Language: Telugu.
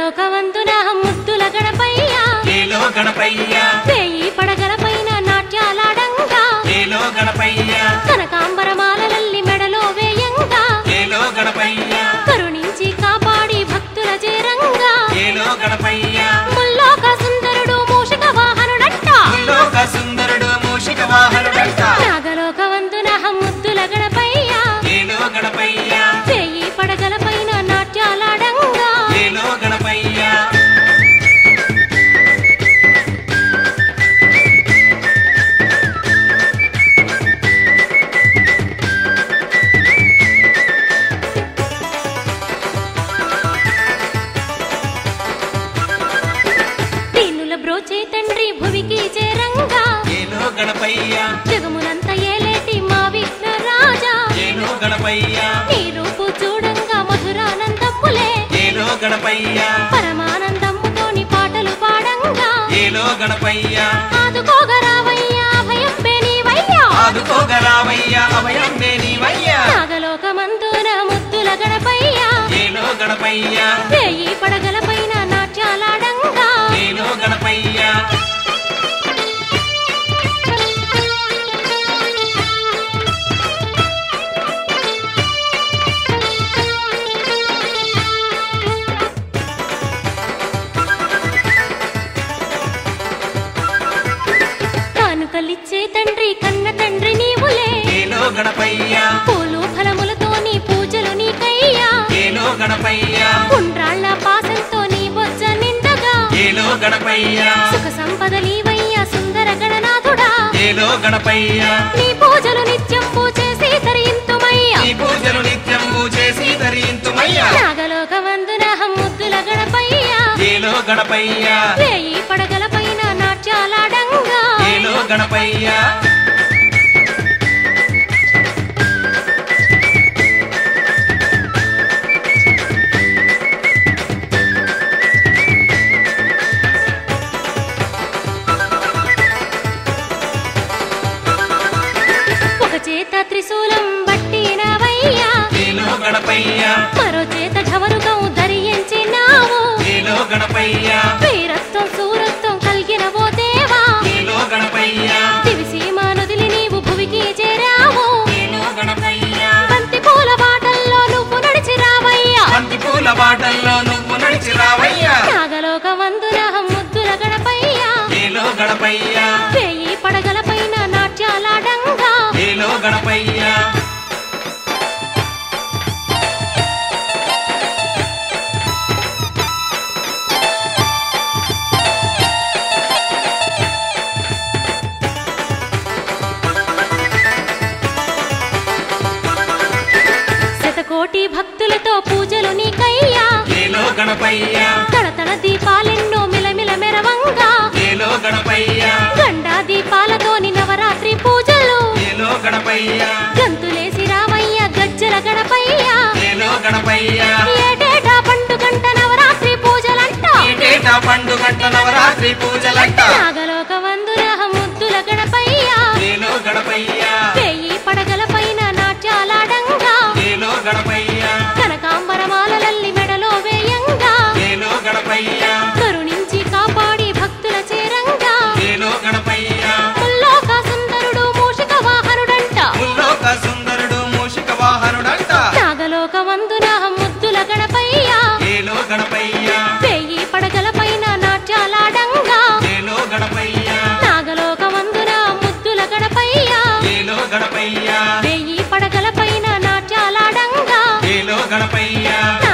నాగలోకవంతున ముద్దుల గణపయ్య ఏలో గణపయ్య వేయి పడగలపైన నాట్యాలాడంగా ఏలో గణపయ్య కనకాంబరమాలలల్లి మెడలో వేయంగా ఏలో గణపయ్య కరుణించి కాపాడి భక్తుల చేరంగా ఏలో గణపయ్య ముల్లోక సుందరుడు మూషిక వాహనుడంట లోక సుందరుడు మూషిక వాహనుడంట నాగలోకవంతున ముద్దుల గణపయ్య ఏలో గణపయ్య వేయి పడగలపైన నాట్యాలాడంగా ఏలో గణపయ్య దీనుల బ్రోచే తండ్రి భువికి చేరంగా ఏలో గణపయ్య జగమునంత ఏలేటి మా విఘ్న రాజా ఏలో గణపయ్య నీ రూపు చూడంగా మధురానందములే ఏలో గణపయ్య పరమానందముతోని పాటలు పాడంగా ఏలో గణపయ్య ఆదుకోగరావయ్యా భయం నీవయ్యా ఆదుకోగరావయ్య అభయం నీవయ్యా నాగలోకమందున ముద్దుల గణపయ్య ఏలో గణపయ్య వేయి పడగలపైన నాట్యాలాడంగా ఏలో గణపయ్య కానుకలిచ్చే తండ్రి కన్న తండ్రి నీవులే ఏలో గణపయ్య పూలు ఫలములతోని పూజలు నీకయ్యా ఏలో గణపయ్య కుండ్రాళ్ళ పాసంతో నీ బొజ్జ నిండగా ఏలో గణపయ్య సుఖ సంపదలీవయ్యా సుందర గణనాథుడా ఏలో గణపయ్య నీ పూజలు నిత్యం పూజేసి తరింతుమయ్యా ఈ పూజలు నిత్యం చేసి ధరింతుమయ్యా నాగలోకవందున ముద్దుల గణపయ్య ఏలో గణపయ్య వేయి పడగలపైన నాట్యాలాడంగా ఏలో గణపయ్య ఒక చేత త్రిశూలం బట్టినవయ్యా ఏలో గణపయ్య మరో చేత ఢమరుగం ధరించినావు ఏలో గణపయ్య వీరత్వం సూరత్వం కలిగిన ఓ దేవా ఏలో గణపయ్య దివిసీమ నొదిలి నీవు భువికి చేరావు ఏలో గణపయ్య బంతి పూల బాటల్లో నువ్వు నడిచి రావయ్యా బంతి పూల బాటల్లో నువ్వు నడిచి రావయ్యా నాగలోక వందున ముద్దుల గణపయ్య ఏలో గణపయ్య వేయి పడగలపైన నాట్యాలాడంగా ఏలో గణపయ్య శతకోటి భక్తులతో పూజలు నీకయ్యా ఏలో గణపయ్య తడతడ దీపాలెన్నో మిలమిల మెరవంగా ఏలో గణపయ్య గండా దీపాలతోని నవరాత్రి పూజలు ఏలో గణపయ్య గంతులేసి రావయ్య గజ్జల గణపయ్య ఏలో గణపయ్య ఏటేటా పండుగంట నవరాత్రి పూజలంట ఏటేటా పండుగంట నవరాత్రి పూజలంట నాగలోక వందుల ముద్దుల గణపయ్య ఏలో గణపయ్య వేయి పడగలపైన నాట్యాలాడంగా ఏలో గణపయ్య కనకాంబరమాలలల్లి మెడలో వేయంగా ఏలో గణపయ్య కరుణించి కాపాడి భక్తుల చేరంగా ఏలో గణపయ్య ముల్లోక సుందరుడు మూషిక వాహనుడంట ముల్లోక సుందరుడు మూషిక వాహనుడంట నాగలోక వందున ముద్దుల గణపయ్య ఏలో గణపయ్య వేయి పడగలపైన నాట్యాలాడంగా ఏలో గణపయ్య నాగలోక వందున ముద్దుల గణపయ్య ఏలో గణపయ్య వేయి పడగలపైన నాట్యాలాడంగా ఏలో గణపయ్య